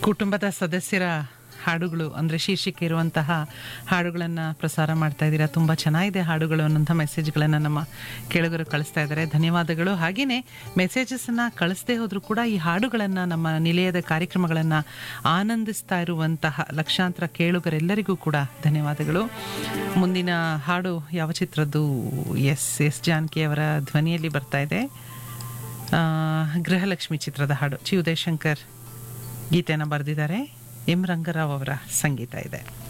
ಕುಟುಂಬದ ಸದಸ್ಯರ ಹಾಡುಗಳು ಅಂದರೆ ಶೀರ್ಷಿಕೆ ಇರುವಂತಹ ಹಾಡುಗಳನ್ನು ಪ್ರಸಾರ ಮಾಡ್ತಾ ಇದ್ದೀರಾ ತುಂಬ ಚೆನ್ನಾಗಿದೆ ಹಾಡುಗಳು ಅನ್ನೋಂಥ ಮೆಸೇಜ್ಗಳನ್ನು ನಮ್ಮ ಕೇಳುಗರು ಕಳಿಸ್ತಾ ಇದ್ದಾರೆ ಧನ್ಯವಾದಗಳು ಹಾಗೆಯೇ ಮೆಸೇಜಸನ್ನು ಕಳಿಸದೇ ಹೋದರೂ ಕೂಡ ಈ ಹಾಡುಗಳನ್ನು ನಮ್ಮ ನಿಲಯದ ಕಾರ್ಯಕ್ರಮಗಳನ್ನು ಆನಂದಿಸ್ತಾ ಇರುವಂತಹ ಲಕ್ಷಾಂತರ ಕೇಳುಗರೆಲ್ಲರಿಗೂ ಕೂಡ ಧನ್ಯವಾದಗಳು ಮುಂದಿನ ಹಾಡು ಯಾವ ಚಿತ್ರದ್ದು ಎಸ್ ಎಸ್ ಜಾನಕಿ ಅವರ ಧ್ವನಿಯಲ್ಲಿ ಬರ್ತಾ ಇದೆ ಆ, ಗೃಹಲಕ್ಷ್ಮಿ ಚಿತ್ರದ ಹಾಡು ಚಿ ಉದಯಶಂಕರ್ ಗೀತೆಯನ್ನು ಬರೆದಿದ್ದಾರೆ ಎಂ ರಂಗರಾವ್ ಅವರ ಸಂಗೀತ ಇದೆ